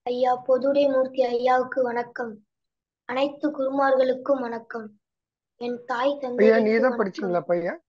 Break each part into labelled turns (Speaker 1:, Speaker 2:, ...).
Speaker 1: ஐயா பொதுடை மூர்த்தி ஐயாவுக்கு வணக்கம் அனைத்து குருமார்களுக்கும் வணக்கம் என் தாய்
Speaker 2: ஐயா
Speaker 1: தந்தையருக்கு
Speaker 2: நீ தான்
Speaker 1: வணக்கம்
Speaker 2: படிச்சீங்களா பையன்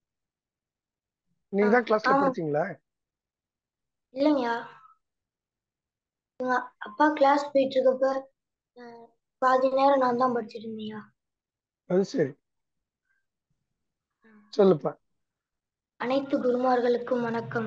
Speaker 2: நீ
Speaker 1: ஆ,
Speaker 2: தான் கிளாஸ்ல
Speaker 1: ஆமா.
Speaker 2: படிச்சீங்களா
Speaker 1: இல்லைங்கய்யா எங்க அப்பா கிளாஸ் போயிட்டு இருக்கப்ப அஹ், பாதி நேரம் நான் தான் படிச்சிட்டு இருந்தேன்யா
Speaker 2: அது சரி சொல்லுப்பா
Speaker 1: அனைத்து குருமார்களுக்கும் வணக்கம்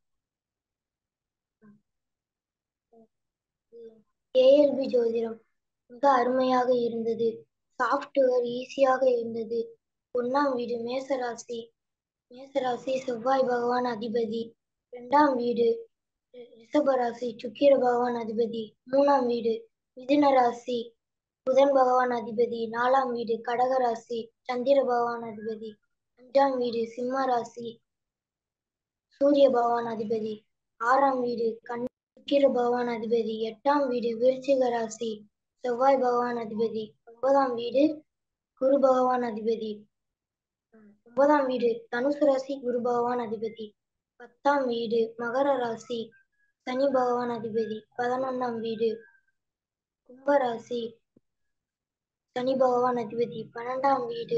Speaker 1: ஏஎல்பி ஜோதிடம் மிக அருமையாக இருந்தது சாஃப்ட்வேர் ஈஸியாக இருந்தது ஒண்ணாம் வீடு மேசராசி மேசராசி செவ்வாய் பகவான் அதிபதி இரண்டாம் வீடு ரி- ரிஷபராசி சுக்கிர பகவான் அதிபதி மூணாம் வீடு மிதுன ராசி புதன் பகவான் அதிபதி நாலாம் வீடு கடகராசி சந்திர பகவான் அதிபதி அஞ்சாம் வீடு சிம்ம ராசி சூரிய பகவான் அதிபதி ஆறாம் வீடு கண் சுக்கிர பகவான் அதிபதி எட்டாம் வீடு விருச்சிக ராசி செவ்வாய் பகவான் அதிபதி ஒன்பதாம் வீடு குரு பகவான் அதிபதி ஒன்பதாம் வீடு தனுசு ராசி குரு பகவான் அதிபதி பத்தாம் வீடு மகர ராசி சனி பகவான் அதிபதி பதினொன்னாம் வீடு கும்ப ராசி சனி பகவான் அதிபதி பன்னெண்டாம் வீடு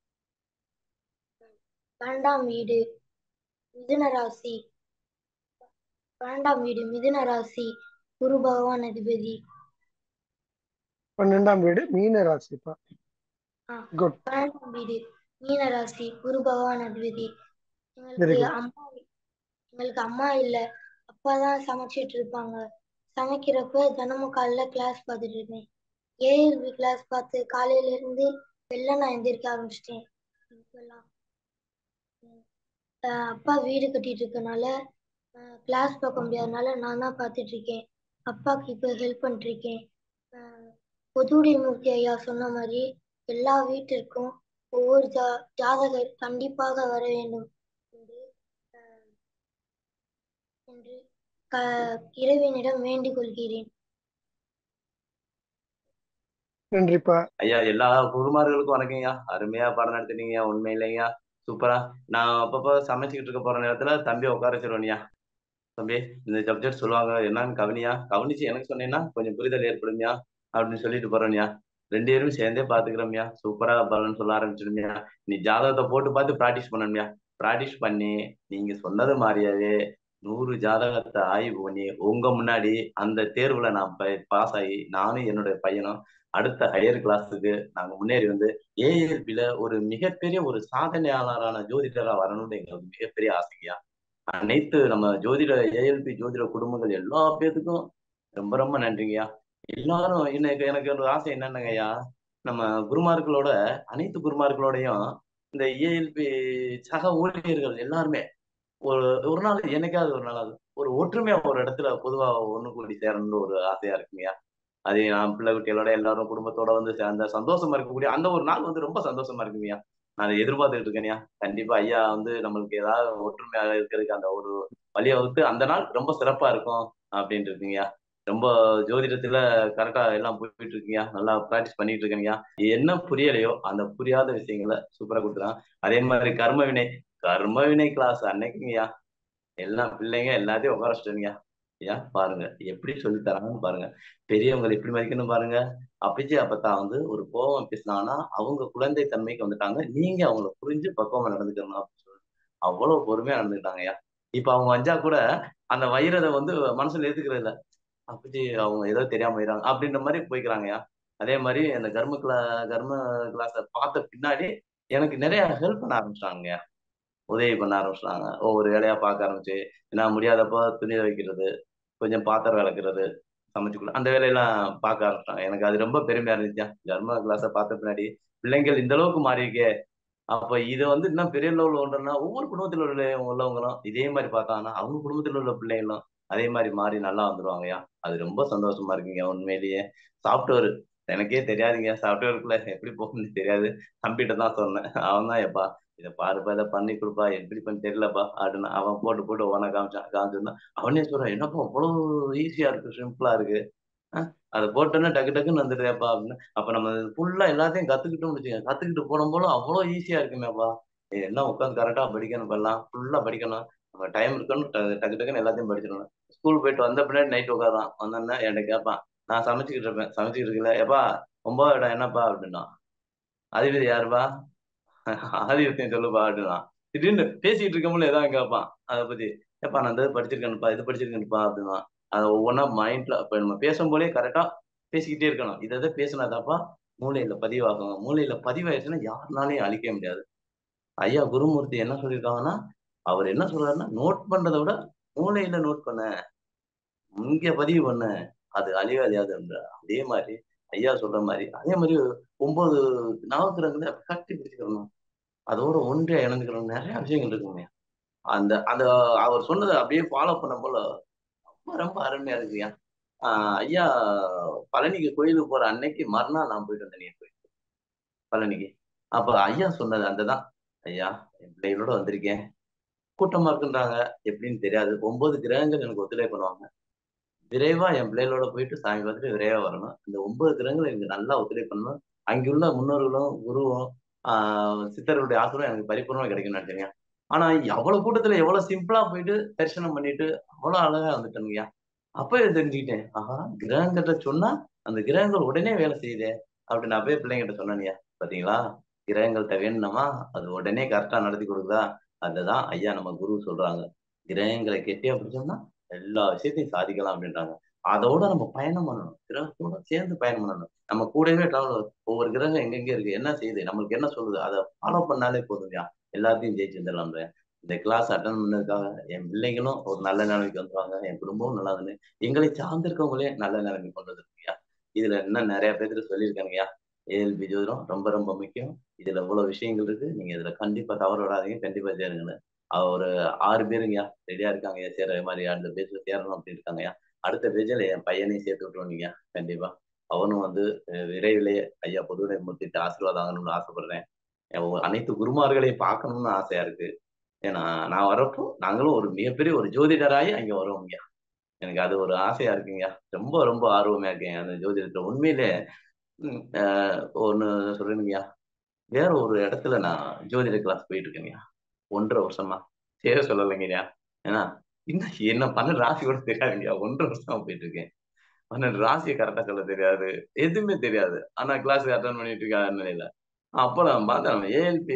Speaker 1: பன்னெண்டாம் வீடு மிதுன ராசி பன்னெண்டாம் வீடு மிதுன ராசி குரு பகவான் அதிபதி
Speaker 2: பன்னெண்டாம் வீடு மீன ராசிப்பா
Speaker 1: ஆ,
Speaker 2: குட்
Speaker 1: பன்னெண்டாம் வீடு மீன ராசி குரு பகவான் அதிபதி
Speaker 2: Very
Speaker 1: எங்களுக்கு
Speaker 2: good.
Speaker 1: அம்மா எங்களுக்கு அம்மா இல்ல அப்பா தான் சமைச்சிட்டு இருப்பாங்க சமைக்கிறப்ப தினமும் காலைல கிளாஸ் பார்த்துட்டு இருக்கேன் ஏஎல்பி கிளாஸ் பார்த்து காலையில இருந்து வெளில நான் எந்திரிக்க ஆரம்பிச்சிட்டேன் இப்பெல்லாம் உம், அஹ் அப்பா வீடு கட்டிட்டு இருக்கனால கிளாஸ் பார்க்க முடியாதனால நான் தான் பார்த்துட்டு இருக்கேன் அப்பாவுக்கு இப்போ ஹெல்ப் பண்ணிட்டு இருக்கேன் அஹ் பொதுவுடை மூர்த்தி ஐயா சொன்ன மாதிரி எல்லா வீட்டிற்கும் ஒவ்வொரு ஜா ஜாதகர் கண்டிப்பாக வர வேண்டும் என்று அஹ், என்று க இறைவனிடம் வேண்டிக் கொள்கிறேன்
Speaker 2: நன்றிப்பா
Speaker 3: ஐயா எல்லா குருமார்களுக்கும் வணக்கம்யா அருமையா பாடம் நடத்தினீங்க உண்மையிலேங்கய்யா சூப்பரா நான் அப்பப்போ சமைச்சுக்கிட்டு இருக்க போற நேரத்துல தம்பி உட்கார வச்சிருவேன்யா தம்பி இந்த சப்ஜெக்ட் சொல்லுவாங்க என்னன்னு கவனியா கவனிச்சு எனக்கு சொன்னீங்கன்னா கொஞ்சம் புரிதல் ஏற்படும்யா அப்படின்னு சொல்லிட்டு போறேன்யா ரெண்டு பேரும் சேர்ந்தே பாத்துக்கிறோம்யா சூப்பரா பலன் சொல்ல ஆரம்பிச்சிடும்யா நீ ஜாதகத்தை போட்டு பார்த்து ப்ராக்டிஸ் பண்ணணும்யா ப்ராக்டிஸ் பண்ணி நீங்க சொன்னது மாதிரியாவே நூறு ஜாதகத்தை ஆய்வு பண்ணி உங்க முன்னாடி அந்த தேர்வுல நான் பாஸ் ஆகி நானும் என்னுடைய பையனும் அடுத்த ஹையர் கிளாஸுக்கு நாங்க முன்னேறி வந்து ஏஎல்பில ஒரு மிகப்பெரிய ஒரு சாதனையாளரான ஜோதிடரா வரணும்னு எங்களுக்கு மிகப்பெரிய ஆசையா அனைத்து நம்ம ஜோதிட ஏஎல்பி ஜோதிட குடும்பங்கள் எல்லா பேத்துக்கும் ரொம்ப ரொம்ப நன்றிங்கய்யா எல்லாரும் எனக்கு எனக்கு ஒரு ஆசை என்னன்னுங்கய்யா நம்ம குருமார்களோட அனைத்து குருமார்களோடையும் இந்த ஏஎல்பி சக ஊழியர்கள் எல்லாருமே ஒரு ஒரு நாள் என்னைக்காவது ஒரு நாளாவது ஒரு ஒற்றுமையா ஒரு இடத்துல பொதுவா ஒண்ணு கூடி சேரணும்னு ஒரு ஆசையா இருக்குங்கய்யா அது நான் பிள்ளை குட்டிகளோட எல்லாரும் குடும்பத்தோட வந்து சேர்ந்த சந்தோஷமா இருக்கக்கூடிய அந்த ஒரு நாள் வந்து ரொம்ப சந்தோஷமா இருக்குங்கய்யா நான் அதை எதிர்பார்த்துட்டு இருக்கேன்யா கண்டிப்பா ஐயா வந்து நம்மளுக்கு ஏதாவது ஒற்றுமையாக இருக்கிறதுக்கு அந்த ஒரு வழியை வகுத்து அந்த நாள் ரொம்ப சிறப்பா இருக்கும் அப்படின்ட்டு இருக்குங்கய்யா ரொம்ப ஜோதிடத்துல கரெக்டா எல்லாம் போயிட்டு இருக்கீங்க நல்லா ப்ராக்டிஸ் பண்ணிட்டு இருக்கீங்க என்ன புரியலையோ அந்த புரியாத விஷயங்களை சூப்பரா கொடுத்துறான் அதே மாதிரி கர்ம வினை கர்ம வினை கிளாஸ் அன்னைக்குங்கய்யா எல்லாம் பிள்ளைங்க எல்லாத்தையும் உட்கார வச்சுட்டீங்க ஐயா பாருங்க எப்படி சொல்லி தராங்கன்னு பாருங்க பெரியவங்களை எப்படி மதிக்கணும் பாருங்க அப்பச்சி அப்பத்தா வந்து ஒரு கோபம் பேசினாங்கன்னா அவங்க குழந்தை தன்மைக்கு வந்துட்டாங்க நீங்க அவங்கள புரிஞ்சு பக்குவமா நடந்துக்கணும் அப்படின்னு சொல்லி அவ்வளவு பொறுமையா நடந்துக்கிட்டாங்க ஐயா இப்ப அவங்க வந்தா கூட அந்த வயிறதை வந்து மனசுல ஏத்துக்கிறது இல்ல அப்படி அவங்க ஏதோ தெரியாம போயிடறாங்க அப்படின்ற மாதிரி போய்க்கிறாங்கய்யா அதே மாதிரி அந்த கர்ம கிளா கர்ம கிளாஸை பார்த்த பின்னாடி எனக்கு நிறைய ஹெல்ப் பண்ண ஆரம்பிச்சிட்டாங்க உதவி பண்ண ஆரம்பிச்சிட்டாங்க ஒவ்வொரு வேலையா பார்க்க ஆரம்பிச்சு நான் முடியாதப்போ துணி வைக்கிறது கொஞ்சம் பாத்திரம் விளக்குறது சமைச்சுக்கணும் அந்த வேலையெல்லாம் பார்க்க ஆரம்பிச்சிட்டாங்க எனக்கு அது ரொம்ப பெருமையா இருந்துச்சா கர்ம கிளாஸை பார்த்த பின்னாடி பிள்ளைங்கள் இந்த அளவுக்கு மாறி இருக்கே அப்ப இதை வந்து இன்னும் பெரிய லெவலில் ஒன்றுனா ஒவ்வொரு குடும்பத்தில் உள்ள உள்ளவங்களும் இதே மாதிரி பார்த்தாங்கன்னா அவங்க குடும்பத்தில் உள்ள பிள்ளைங்களும் அதே மாதிரி மாறி நல்லா வந்துருவாங்கய்யா அது ரொம்ப சந்தோஷமா இருக்குங்க உண்மையிலேயே சாஃப்ட்வேர் எனக்கே தெரியாதுங்க சாஃப்ட்வேருக்குள்ள எப்படி போகணும்னு தெரியாது தம்பிகிட்ட தான் சொன்னேன் அவன் தான் எப்பா இதை பாருப்பா இதை பண்ணி கொடுப்பா எப்படி பண்ணி தெரியலப்பா அப்படின்னு அவன் போட்டு போட்டு உன காமிச்சான் காமிச்சிருந்தா அவனே சொல்றான் என்னப்பா அவ்வளவு ஈஸியா இருக்கு சிம்பிளா இருக்கு அதை போட்டோன்னா டக்கு டக்குன்னு வந்துடுறேப்பா அப்படின்னு அப்ப நம்ம ஃபுல்லா எல்லாத்தையும் கத்துக்கிட்டோம்னு வச்சுக்கோங்க கத்துக்கிட்டு போன போல அவ்வளவு ஈஸியா இருக்குமேப்பா எல்லாம் உட்காந்து கரெக்டா படிக்கணும் இப்ப எல்லாம் ஃபுல்லா படிக்கணும் நம்ம டைம் இருக்கணும் டக்கு டக்குன்னு எல்லாத்தையும் படிச்சிடணும் ஸ்கூல் போயிட்டு வந்த பின்னாடி நைட் உட்காரான் வந்தோன்னா என்கிட்ட கேட்பான் நான் சமைச்சுக்கிட்டு இருப்பேன் சமைச்சுக்கிட்டு இருக்கல எப்பா ஒன்பதாவது இடம் என்னப்பா அப்படின்னா அதிபதி யாருப்பா ஆதிபத்தியம் சொல்லுப்பா அப்படின்னா திடீர்னு பேசிட்டு இருக்கமுல ஏதாவது கேட்பான் அதை பத்தி ஏப்பா நான் இந்த இது படிச்சிருக்கேன்ப்பா இது படிச்சிருக்கேன்ப்பா அப்படின்னா அதை ஒவ்வொன்றா மைண்ட்ல இப்ப நம்ம பேசும் போதே கரெக்டா பேசிக்கிட்டே இருக்கணும் இதை இதை பேசினாதாப்பா மூளையில பதிவாகும் மூளையில பதிவாயிருச்சுன்னா யாருனாலையும் அழிக்க முடியாது ஐயா குருமூர்த்தி என்ன சொல்லியிருக்காங்கன்னா அவர் என்ன சொல்றாருன்னா நோட் பண்றதை விட மூளையில நோட் பண்ண இங்க பதிவு பண்ண அது அழிவு அழியாதுன்ற அதே மாதிரி ஐயா சொல்ற மாதிரி அதே மாதிரி ஒன்பது நவக்கிரகங்களை கட்டி பிடிச்சிக்கணும் அதோட ஒன்றிய இணைந்துக்கிறோம் நிறைய விஷயங்கள் இருக்குங்க அந்த அந்த அவர் சொன்னதை அப்படியே ஃபாலோ பண்ண போல ரொம்ப ரொம்ப அருமையா இருக்குயா ஆஹ் ஐயா பழனிக்கு கோயிலுக்கு போற அன்னைக்கு மறுநாள் நான் போயிட்டு வந்தேன் கோயிலுக்கு பழனிக்கு அப்ப ஐயா சொன்னது அந்ததான் ஐயா என் பிள்ளைகளோட வந்திருக்கேன் கூட்டமா இருக்குன்றாங்க எப்படின்னு தெரியாது ஒன்பது கிரகங்கள் எனக்கு ஒத்துழைப்பு பண்ணுவாங்க விரைவா என் பிள்ளைகளோட போயிட்டு சாயங்காலத்துல விரைவா வரணும் இந்த ஒன்பது கிரகங்கள் எனக்கு நல்லா ஒத்துழைப்பு பண்ணணும் அங்குள்ள முன்னோர்களும் குருவும் ஆஹ் சித்தர்களுடைய ஆசிரியம் எனக்கு பரிபூர்ணமா கிடைக்கும்னு நினைச்சேங்க ஆனா அவ்வளவு கூட்டத்துல எவ்வளவு சிம்பிளா போயிட்டு தரிசனம் பண்ணிட்டு அவ்வளவு அழகா வந்துட்டேனுங்கய்யா அப்ப தெரிஞ்சுக்கிட்டேன் ஆஹா கிரகங்கிட்ட சொன்னா அந்த கிரகங்கள் உடனே வேலை செய்யுதே அப்படின்னு அப்பவே பிள்ளைங்கிட்ட சொன்னேன்யா பாத்தீங்களா கிரகங்கள்ட்ட வேணும்னா அது உடனே கரெக்டா நடத்தி கொடுக்குதா அதுதான் ஐயா நம்ம குரு சொல்றாங்க கிரகங்களை கெட்டியா பிடிச்சோம்னா எல்லா விஷயத்தையும் சாதிக்கலாம் அப்படின்றாங்க அதோட நம்ம பயணம் பண்ணணும் கிரகத்தோட சேர்ந்து பயணம் பண்ணணும் நம்ம கூடவே travel ஒவ்வொரு கிரகம் எங்கெங்க இருக்கு என்ன செய்யுது நம்மளுக்கு என்ன சொல்லுது அதை ஃபாலோ பண்ணாலே போதும்யா எல்லாத்தையும் ஜெயிச்சு வந்துடலாம் இந்த கிளாஸ் அட்டன் பண்ணதுக்காக என் பிள்ளைங்களும் ஒரு நல்ல நிலைமைக்கு வந்துருவாங்க என் குடும்பமும் நல்லா இருந்து எங்களை சார்ந்திருக்கவங்களே நல்ல நிலைமைக்கு கொண்டு வந்துருக்கீங்க இதுல இன்னும் நிறைய பேருக்கு சொல்லியிருக்காங்கய்யா ஏஎல்பி ஜோதிடம் ரொம்ப ரொம்ப முக்கியம் இதுல இவ்வளவு விஷயங்கள் இருக்கு நீங்க இதுல கண்டிப்பா தவற விடாதீங்க கண்டிப்பா சேருங்கன்னு ஒரு ஆறு பேருங்கய்யா ரெடியா இருக்காங்கய்யா சேர மாதிரி அந்த பேஜ்ல சேரணும் அப்படின்னு இருக்காங்கய்யா அடுத்த பேஜ்ல என் பையனையும் சேர்த்து விட்டுருவீங்க கண்டிப்பா அவனும் வந்து அஹ், விரைவிலேயே ஐயா பொதுவுடைய மூர்த்திட்டு ஆசீர்வாதம் ஆகணும்னு ஆசைப்படுறேன் அஹ் அனைத்து குருமார்களையும் பார்க்கணும்னு ஆசையா இருக்கு ஏன்னா நான் வரப்போ நாங்களும் ஒரு மிகப்பெரிய ஒரு ஜோதிடராகி அங்க வருவோங்க எனக்கு அது ஒரு ஆசையா இருக்குங்க ரொம்ப ரொம்ப ஆர்வமா இருக்கேன் அந்த ஜோதிடத்துல உண்மையிலே ம், ஆஹ் ஒண்ணு சொல்றேனுங்கய்யா வேற ஒரு இடத்துல நான் ஜோதிட கிளாஸ் போயிட்டு இருக்கேங்கய்யா ஒன்றரை வருஷமா சேர சொல்லலைங்கய்யா ஏன்னா இன்னும் என்ன பன்னெண்டு ராசி கூட தெரியாதுங்கய்யா ஒன்றரை வருஷமா போயிட்டு இருக்கேன் பன்னெண்டு ராசியை கரெக்டா சொல்ல தெரியாது எதுவுமே தெரியாது ஆனா கிளாஸ் அட்டன் பண்ணிட்டு இருக்க நிலையில அப்போ நான் பார்த்தேன் ஏஎல்பி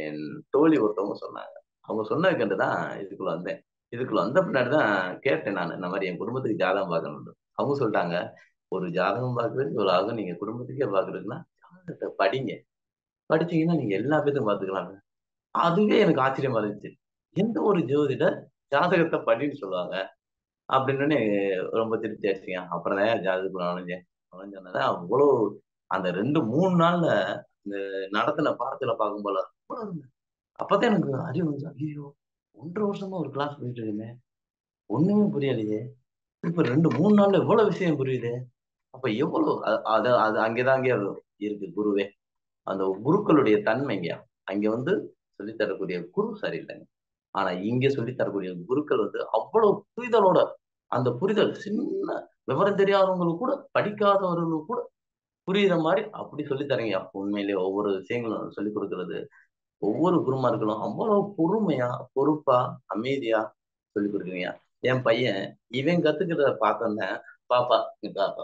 Speaker 3: தோழி ஒருத்தவங்க சொன்னாங்க அவங்க சொன்னதுக்கு தான் இதுக்குள்ள வந்தேன் இதுக்குள்ள வந்த பின்னாடி தான் கேட்டேன் நான் இந்த மாதிரி என் குடும்பத்துக்கு ஜாதகம் பார்க்கணும்னு அவங்க சொல்லிட்டாங்க ஒரு ஜாதகம் பார்க்கறதுக்கு இவ்வளவு ஆகும் நீங்க குடும்பத்துக்கே பார்க்கறதுக்குன்னா ஜாதகத்தை படிங்க படிச்சீங்கன்னா நீங்க எல்லா பேரும் பார்த்துக்கலாம் அதுவே எனக்கு ஆச்சரியமா இருந்துச்சு எந்த ஒரு ஜோதிடர் ஜாதகத்தை படின்னு சொல்லுவாங்க அப்படின்னு ரொம்ப திருப்தி ஆச்சுங்க அப்புறம் தான் ஜாதகத்துக்குள்ள நுழைஞ்சேன் நுழைஞ்சோன்னா அவ்வளோ அந்த ரெண்டு மூணு நாள்ல இந்த நடத்தின பாடத்துல பார்க்கும் போல அவ்வளவு இருந்தது. அப்பதான் எனக்கு அறிவு வந்து ஐயோ ஒன்றரை வருஷமா ஒரு கிளாஸ் போயிட்டு இருக்கேனே ஒண்ணுமே புரியலையே இப்ப ரெண்டு மூணு நாள்ல எவ்வளவு விஷயம் புரியுது அப்ப எவ்வளவு அ- அது அது அங்கேதான் அங்கே இருக்கு குருவே அந்த குருக்களுடைய தன்மைங்க அங்க வந்து சொல்லித் தரக்கூடிய குரு சரியில்லைங்க ஆனா இங்க சொல்லித் தரக்கூடிய குருக்கள் வந்து அவ்வளவு புரிதலோட அந்த புரிதல் சின்ன விவரம் தெரியாதவங்களுக்கு கூட படிக்காதவர்களுக்கு கூட புரியுற மாதிரி அப்படி சொல்லித் தரீங்க உண்மையிலேயே ஒவ்வொரு விஷயங்களும் சொல்லிக் கொடுக்கறது ஒவ்வொரு குருமார்களும் அவ்வளவு பொறுமையா பொறுப்பா அமைதியா சொல்லிக் கொடுக்குறீங்க என் பையன் இவன் கத்துக்கிறத பார்த்தோன்னே பாப்பா இங்க பாப்பா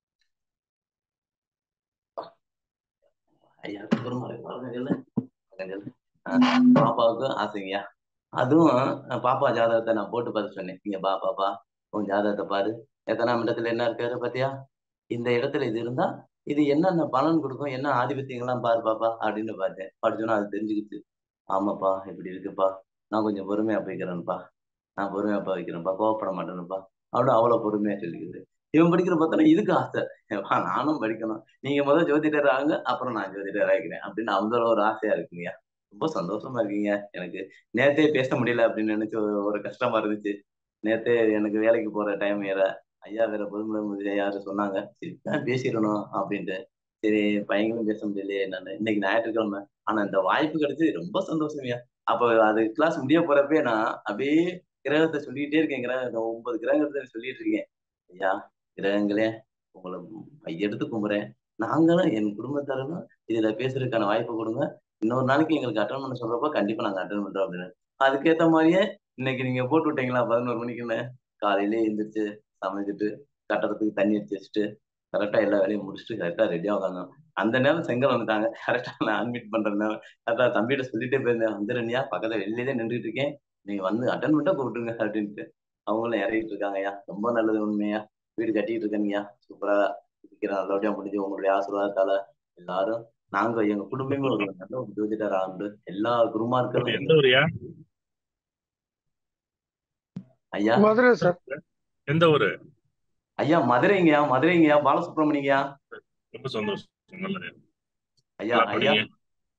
Speaker 3: ஐயா குருமாரை பாருங்க இல்ல? பாருங்க இல்ல? ஆஹ் பாப்பாவுக்கு ஆசைங்கய்யா அதுவும் அஹ் பாப்பா ஜாதகத்தை நான் போட்டு பார்த்து சொன்னேன் இங்க பா பாப்பா உன் ஜாதகத்தை பாரு எத்தனாம் இடத்துல என்ன இருக்காரு பாத்தியா இந்த இடத்துல இது இருந்தா இது என்னென்ன பலன் கொடுக்கும் என்ன ஆதிபத்தியங்கள்லாம் பாரு பாப்பா அப்படின்னு பார்த்தேன் படிச்சோன்னா அது தெரிஞ்சுக்கிச்சு ஆமாப்பா இப்படி இருக்குப்பா நான் கொஞ்சம் பொறுமையா போய்க்கிறேன்ப்பா நான் பொறுமையா போய் வைக்கிறேன்ப்பா கோவப்பட மாட்டேனுப்பா அப்படின்னு அவ்வளவு பொறுமையா சொல்லிக்குது இவன் படிக்கிற பார்த்தோன்னா இதுக்கு ஆசை வா, நானும் படிக்கணும் நீங்க முதல் ஜோதிடர் ஆகுங்க அப்புறம் நான் ஜோதிடர் ஆகிக்கிறேன் அப்படின்னு அவங்கள ஒரு ஆசையா இருக்குங்க ரொம்ப சந்தோஷமா இருக்கீங்க எனக்கு நேத்தே பேச முடியல அப்படின்னு நினைச்சு ஒரு- ஒரு கஷ்டமா இருந்துச்சு நேத்தே எனக்கு வேலைக்கு போற டைம் வேற ஐயா வேற பொதுமுறை யாரு சொன்னாங்க சரி தான் பேசிடணும் அப்படின்ட்டு சரி பையங்களும் பேச முடியலையே நான் இன்னைக்கு ஞாயிற்றுக்கிழமை ஆனா இந்த வாய்ப்பு கிடைச்சது ரொம்ப சந்தோஷம்யா அப்போ அது கிளாஸ் முடிய போறப்பே நான் அப்படியே கிரகத்தை சொல்லிக்கிட்டே இருக்கேன் கிரகம் ஒன்பது கிரகத்தை சொல்லிட்டு இருக்கேன் ஐயா கிரகங்களே உங்களை எடுத்து கும்புறேன் நாங்களும் என் குடும்பத்தாரங்களும் இதுல பேசுறதுக்கான வாய்ப்பு கொடுங்க இன்னொரு நாளைக்கு எங்களுக்கு அட்டன் பண்ண சொல்றப்ப கண்டிப்பா நாங்க அட்டன் பண்றோம் அப்படின்னு அதுக்கேத்த மாதிரியே இன்னைக்கு நீங்க போட்டு விட்டீங்களா பதினோரு மணிக்குன்னு காலையிலே எழுந்திரிச்சு சமைச்சிட்டு கட்டுறதுக்கு தண்ணி எடுத்து வச்சுட்டு கரெக்டா எல்லா வேலையும் முடிச்சுட்டு கரெக்டா ரெடியா உட்காந்தோம் அந்த நேரம் செங்கல் வந்துட்டாங்க கரெக்டா நான் அட்மிட் பண்ற நேரம் கரெக்டா தம்பிகிட்ட சொல்லிட்டே போயிருந்தேன் வந்துடுனியா பக்கத்துல வெளியிலே தான் நின்றுட்டு இருக்கேன் நீங்க வந்து அட்டன் மட்டும் கூப்பிட்டுருங்க அப்படின்ட்டு அவங்களும் இறங்கிட்டு இருக்காங்கய்யா ரொம்ப நல்லது உண்மையா வீடு கட்டிட்டு இருக்கேங்கய்யா சூப்பரா சீக்கிரம் நல்லபடியா முடிஞ்சு உங்களுடைய ஆசீர்வாதத்தால எல்லாரும் நாங்க எங்க குடும்பமே ஒரு நல்ல ஒரு ஜோதிடர் ஆண்டு எல்லா குருமார்களும்
Speaker 4: எந்த ஊரியா
Speaker 3: ஐயா
Speaker 2: மதுரை சார்
Speaker 4: எந்த ஊரு
Speaker 3: ஐயா மதுரைங்கய்யா மதுரைங்கய்யா பாலசுப்ரமணியங்கய்யா
Speaker 4: ரொம்ப சந்தோஷம் நல்லது
Speaker 3: ஐயா
Speaker 4: நல்லா
Speaker 3: ஐயா
Speaker 4: படிங்க